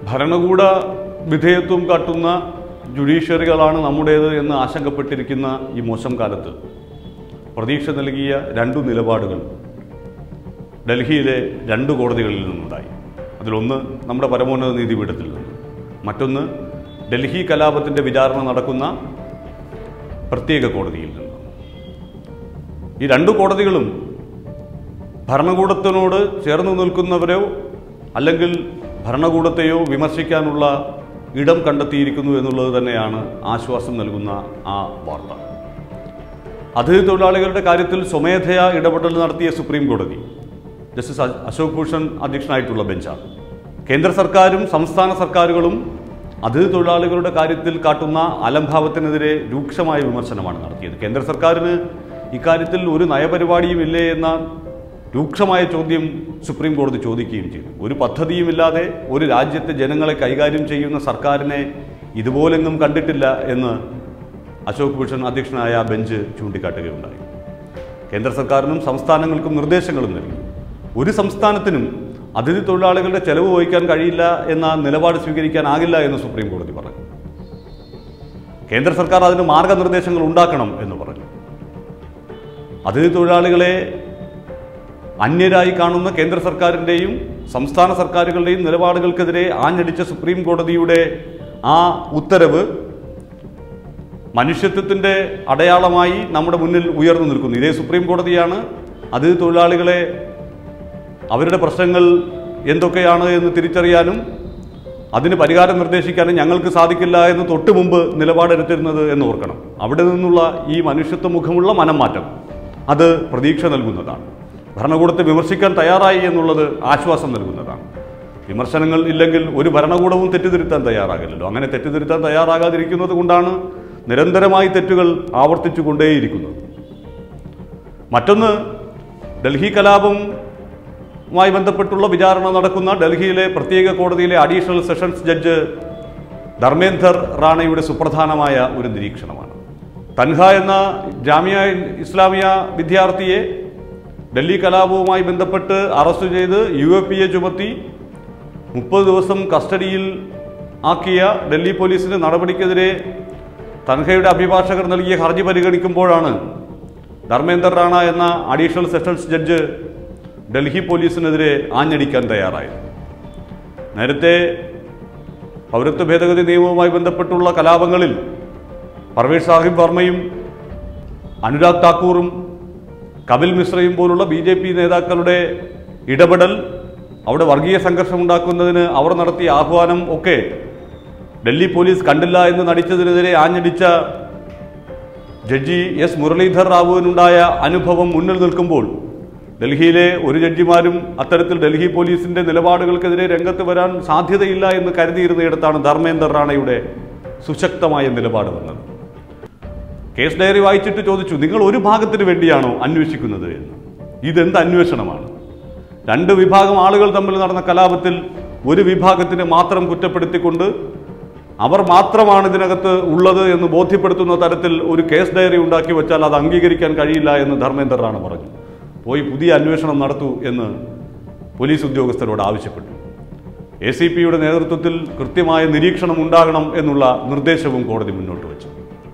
ഭരണകൂട വിധേയത്വം കാട്ടുന്ന ജുഡീഷ്യറികളാണ് നമ്മുടേത് എന്ന് ആശങ്കപ്പെട്ടിരിക്കുന്ന ഈ മോശം കാലത്ത് പ്രതീക്ഷ നൽകിയ രണ്ടു നിലപാടുകൾ ഡൽഹിയിലെ രണ്ട് കോടതികളിൽ നിന്നുണ്ടായി അതിലൊന്ന് നമ്മുടെ പരമോന്നത നീതിപീഠത്തിൽ നിന്ന് മറ്റൊന്ന് ഡൽഹി കലാപത്തിൻ്റെ വിചാരണ നടക്കുന്ന പ്രത്യേക കോടതിയിൽ നിന്ന് ഈ രണ്ട് കോടതികളും ഭരണകൂടത്തിനോട് ചേർന്ന് നിൽക്കുന്നവരോ അല്ലെങ്കിൽ ഭരണകൂടത്തെയോ വിമർശിക്കാനുള്ള ഇടം കണ്ടെത്തിയിരിക്കുന്നു എന്നുള്ളത് തന്നെയാണ് ആശ്വാസം നൽകുന്ന ആ വാർത്ത അതിഥി തൊഴിലാളികളുടെ കാര്യത്തിൽ സ്വമേധയാ ഇടപെടൽ നടത്തിയ സുപ്രീം കോടതി ജസ്റ്റിസ് അ- അശോക് ഭൂഷൺ അധ്യക്ഷനായിട്ടുള്ള ബെഞ്ചാണ് കേന്ദ്ര സർക്കാരും സംസ്ഥാന സർക്കാരുകളും അതിഥി തൊഴിലാളികളുടെ കാര്യത്തിൽ കാട്ടുന്ന അലംഭാവത്തിനെതിരെ രൂക്ഷമായ വിമർശനമാണ് നടത്തിയത് കേന്ദ്ര സർക്കാരിന് ഇക്കാര്യത്തിൽ ഒരു നയപരിപാടിയും ഇല്ലേ എന്ന രൂക്ഷമായ ചോദ്യം സുപ്രീം കോടതി ചോദിക്കുകയും ചെയ്തു ഒരു പദ്ധതിയുമില്ലാതെ ഒരു രാജ്യത്തെ ജനങ്ങളെ കൈകാര്യം ചെയ്യുന്ന സർക്കാരിനെ ഇതുപോലെങ്ങും കണ്ടിട്ടില്ല എന്ന് അശോക് ഭൂഷൺ അധ്യക്ഷനായ ബെഞ്ച് ചൂണ്ടിക്കാട്ടുകയുണ്ടായി കേന്ദ്ര സർക്കാരിനും സംസ്ഥാനങ്ങൾക്കും നിർദ്ദേശങ്ങളും നൽകി ഒരു സംസ്ഥാനത്തിനും അതിഥി തൊഴിലാളികളുടെ ചെലവ് വഹിക്കാൻ കഴിയില്ല എന്ന നിലപാട് സ്വീകരിക്കാനാകില്ല എന്ന് സുപ്രീം കോടതി പറഞ്ഞു കേന്ദ്ര സർക്കാർ അതിന് മാർഗനിർദ്ദേശങ്ങൾ ഉണ്ടാക്കണം എന്ന് പറഞ്ഞു അതിഥി തൊഴിലാളികളെ അന്യരായി കാണുന്ന കേന്ദ്ര സർക്കാരിൻ്റെയും സംസ്ഥാന സർക്കാരുകളുടെയും നിലപാടുകൾക്കെതിരെ ആഞ്ഞടിച്ച സുപ്രീം കോടതിയുടെ ആ ഉത്തരവ് മനുഷ്യത്വത്തിൻ്റെ അടയാളമായി നമ്മുടെ മുന്നിൽ ഉയർന്നു നിൽക്കുന്നു ഇതേ സുപ്രീം കോടതിയാണ് അതിഥി തൊഴിലാളികളെ അവരുടെ പ്രശ്നങ്ങൾ എന്തൊക്കെയാണ് എന്ന് തിരിച്ചറിയാനും അതിന് പരിഹാരം നിർദ്ദേശിക്കാനും ഞങ്ങൾക്ക് സാധിക്കില്ല എന്ന് തൊട്ട് മുമ്പ് നിലപാടെടുത്തിരുന്നത് എന്ന് ഓർക്കണം അവിടെ നിന്നുള്ള ഈ മനുഷ്യത്വ മുഖമുള്ള മനംമാറ്റം അത് പ്രതീക്ഷ നൽകുന്നതാണ് ഭരണകൂടത്തെ വിമർശിക്കാൻ തയ്യാറായി എന്നുള്ളത് ആശ്വാസം നൽകുന്നതാണ് വിമർശനങ്ങൾ ഇല്ലെങ്കിൽ ഒരു ഭരണകൂടവും തെറ്റിദ്ധരുത്താൻ തയ്യാറാകില്ലല്ലോ അങ്ങനെ തെറ്റിദ്ധരുത്താൻ തയ്യാറാകാതിരിക്കുന്നത് കൊണ്ടാണ് നിരന്തരമായി തെറ്റുകൾ ആവർത്തിച്ചു കൊണ്ടേയിരിക്കുന്നത് മറ്റൊന്ന് ഡൽഹി കലാപവുമായി ബന്ധപ്പെട്ടുള്ള വിചാരണ നടക്കുന്ന ഡൽഹിയിലെ പ്രത്യേക കോടതിയിലെ അഡീഷണൽ സെഷൻസ് ജഡ്ജ് ധർമ്മേന്ദർ റാണയുടെ സുപ്രധാനമായ ഒരു നിരീക്ഷണമാണ് തൻഹ എന്ന ജാമിയ ഇസ്ലാമിയ വിദ്യാർത്ഥിയെ ഡൽഹി കലാപവുമായി ബന്ധപ്പെട്ട് അറസ്റ്റ് ചെയ്ത് യു എ പി എ ചുമത്തി മുപ്പത് ദിവസം കസ്റ്റഡിയിൽ ആക്കിയ ഡൽഹി പോലീസിന്റെ നടപടിക്കെതിരെ തൻഹയുടെ അഭിഭാഷകർ നൽകിയ ഹർജി പരിഗണിക്കുമ്പോഴാണ് ധർമ്മേന്ദർ റാണ എന്ന അഡീഷണൽ സെഷൻസ് ജഡ്ജ് ഡൽഹി പോലീസിനെതിരെ ആഞ്ഞടിക്കാൻ തയ്യാറായത് നേരത്തെ പൗരത്വ ഭേദഗതി നിയമവുമായി ബന്ധപ്പെട്ടുള്ള കലാപങ്ങളിൽ പർവേഷ് സാഹിബ് വർമ്മയും അനുരാഗ് താക്കൂറും കപിൽ മിശ്രയും പോലുള്ള ബി ജെ പി നേതാക്കളുടെ ഇടപെടൽ അവിടെ വർഗീയ സംഘർഷം ഉണ്ടാക്കുന്നതിന് അവർ നടത്തിയ ആഹ്വാനം ഒക്കെ ഡൽഹി പോലീസ് കണ്ടില്ല എന്ന് നടിച്ചതിനെതിരെ ആഞ്ഞടിച്ച ജഡ്ജി എസ് മുരളീധർ റാവുവിനുണ്ടായ അനുഭവം മുന്നിൽ നിൽക്കുമ്പോൾ ഡൽഹിയിലെ ഒരു ജഡ്ജിമാരും അത്തരത്തിൽ ഡൽഹി പോലീസിന്റെ നിലപാടുകൾക്കെതിരെ രംഗത്ത് വരാൻ സാധ്യതയില്ല എന്ന് കരുതിയിരുന്നയിടത്താണ് ധർമ്മേന്ദർ റാണയുടെ സുശക്തമായ നിലപാട് വന്നത് കേസ് ഡയറി വായിച്ചിട്ട് ചോദിച്ചു നിങ്ങൾ ഒരു ഭാഗത്തിന് വേണ്ടിയാണോ അന്വേഷിക്കുന്നത് എന്ന് ഇതെന്ത് അന്വേഷണമാണ് രണ്ട് വിഭാഗം ആളുകൾ തമ്മിൽ നടന്ന കലാപത്തിൽ ഒരു വിഭാഗത്തിനെ മാത്രം കുറ്റപ്പെടുത്തിക്കൊണ്ട് അവർ മാത്രമാണ് ഇതിനകത്ത് ഉള്ളത് എന്ന് ബോധ്യപ്പെടുത്തുന്ന തരത്തിൽ ഒരു കേസ് ഡയറി ഉണ്ടാക്കി വെച്ചാൽ അത് അംഗീകരിക്കാൻ കഴിയില്ല എന്ന് ധർമ്മേന്ദർ റാണ പറഞ്ഞു പോയി പുതിയ അന്വേഷണം നടത്തൂ എന്ന് പോലീസ് ഉദ്യോഗസ്ഥരോട് ആവശ്യപ്പെട്ടു എ സി പിയുടെ നേതൃത്വത്തിൽ കൃത്യമായ നിരീക്ഷണം ഉണ്ടാകണം എന്നുള്ള നിർദ്ദേശവും കോടതി മുന്നോട്ട് വെച്ചു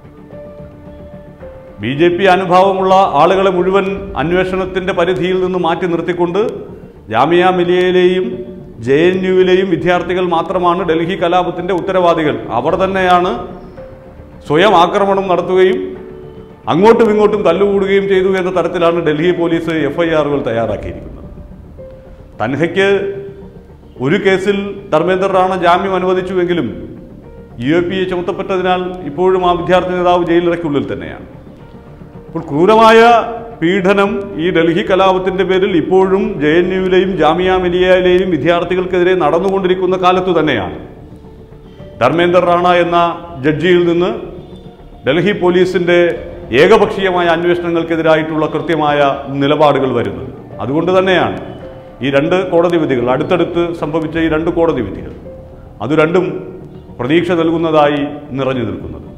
ബി ജെ പി അനുഭാവമുള്ള ആളുകളെ മുഴുവൻ അന്വേഷണത്തിന്റെ പരിധിയിൽ നിന്ന് മാറ്റി നിർത്തിക്കൊണ്ട് ജാമിയ മിലിയയിലെയും ജെ എൻ യുവിലെയും വിദ്യാർത്ഥികൾ മാത്രമാണ് ഡൽഹി കലാപത്തിന്റെ ഉത്തരവാദികൾ അവർ തന്നെയാണ് സ്വയം ആക്രമണം നടത്തുകയും അങ്ങോട്ടും ഇങ്ങോട്ടും തല്ലുകൂടുകയും ചെയ്തു എന്ന തരത്തിലാണ് ഡൽഹി പോലീസ് എഫ് ഐ ആറുകൾ തയ്യാറാക്കിയിരിക്കുന്നത് തൻഹയ്ക്ക് ഒരു കേസിൽ ധർമ്മേന്ദർ റാണ ജാമ്യം അനുവദിച്ചുവെങ്കിലും യു എ പി എ ചുമത്തപ്പെട്ടതിനാൽ ഇപ്പോഴും ആ വിദ്യാർത്ഥി നേതാവ് ജയിലിറക്കുള്ളിൽ തന്നെയാണ് അപ്പോൾ ക്രൂരമായ പീഡനം ഈ ഡൽഹി കലാപത്തിന്റെ പേരിൽ ഇപ്പോഴും ജെ എൻ യുവിലെയും ജാമിയ മിലിയയിലെയും വിദ്യാർത്ഥികൾക്കെതിരെ നടന്നുകൊണ്ടിരിക്കുന്ന കാലത്തു തന്നെയാണ് ധർമ്മേന്ദർ റാണ എന്ന ജഡ്ജിയിൽ നിന്ന് ഡൽഹി പോലീസിന്റെ ഏകപക്ഷീയമായ അന്വേഷണങ്ങൾക്കെതിരായിട്ടുള്ള കൃത്യമായ നിലപാടുകൾ വരുന്നത് അതുകൊണ്ട് തന്നെയാണ് ഈ രണ്ട് കോടതി വിധികൾ അടുത്തടുത്ത് സംഭവിച്ച ഈ രണ്ട് കോടതി വിധികൾ അത് രണ്ടും പ്രതീക്ഷ നൽകുന്നതായി നിറഞ്ഞു നിൽക്കുന്നത്